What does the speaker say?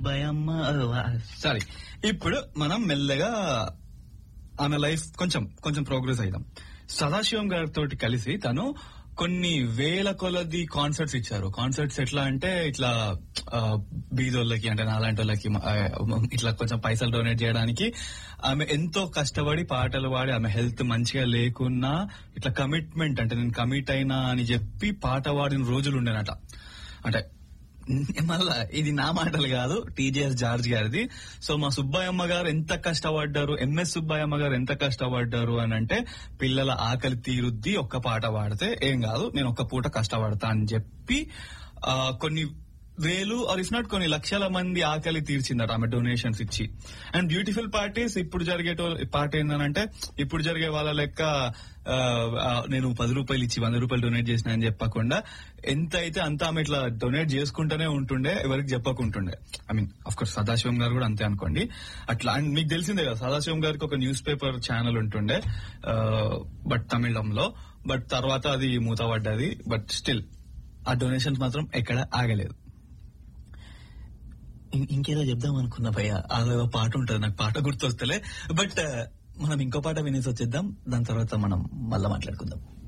Subbayamma sorry ఇప్పుడు మనం మెల్లగా ఆమె లైఫ్ కొంచెం కొంచెం ప్రోగ్రెస్ అయిదాం సదాశివం గారితో కలిసి తను కొన్ని వేల కొలది కాన్సర్ట్స్ ఇచ్చారు కాన్సర్ట్స్ ఎట్లా అంటే ఇట్లా ఆ, బీదోళ్ళకి అంటే నాలాంటి వాళ్ళకి ఆ, ఇట్లా కొంచెం పైసలు డొనేట్ చేయడానికి ఆమె ఎంతో కష్టపడి పాటలు పాడి ఆమె హెల్త్ మంచిగా లేకున్నా ఇట్లా కమిట్మెంట్ అంటే నేను కమిట్ అయినా అని చెప్పి పాట పాడిన రోజులు ఉండేనట అంటే మళ్ళా ఇది నా మాటలు కాదు టీజీఎస్ జార్జ్ గారిది సో మా సుబ్బయ్యమ్మ గారు ఎంత కష్టపడ్డారు ఎంఎస్ సుబ్బయ్యమ్మ గారు ఎంత కష్టపడ్డారు అని అంటే పిల్లల ఆకలి తీరుద్ది ఒక్క పాట పాడితే ఏం కాదు నేను ఒక్క పూట కష్టపడతా అని చెప్పి ఆ, కొన్ని వేలు ఆర్ ఇఫ్ నాట్ కొన్ని లక్షల మంది ఆకలి తీర్చిందట ఆమె డొనేషన్స్ ఇచ్చి అండ్ బ్యూటిఫుల్ పార్టీస్ ఇప్పుడు జరిగే పార్ట్ ఏంటంటే ఇప్పుడు జరిగే వాళ్ళ లెక్క ఆ, ఆ, నేను పది రూపాయలు ఇచ్చి వంద రూపాయలు డొనేట్ చేసిన అని చెప్పకుండా ఎంత అయితే అంత ఆమె ఇట్లా డొనేట్ చేసుకుంటూనే ఉంటుండే ఎవరికి చెప్పకుంటుండే I mean of course Sadasivam garu కూడా అంతే అనుకోండి అట్లా అండ్ మీకు తెలిసిందే కదా సదాశివం గారికి ఒక న్యూస్ పేపర్ ఛానల్ ఉంటుండే బట్ తమిళంలో బట్ తర్వాత అది మూతపడ్డది బట్ స్టిల్ ఆ డొనేషన్స్ మాత్రం ఎక్కడ ఆగలేదు ఇం- ఇంకేదో చెప్దాం అనుకున్నా భయ్య అదో పాట ఉంటుంది నాకు పాట గుర్తొస్తలే బట్ మనం ఇంకో పాట వినేసి వచ్చేద్దాం దాని తర్వాత మనం మళ్ళా మాట్లాడుకుందాం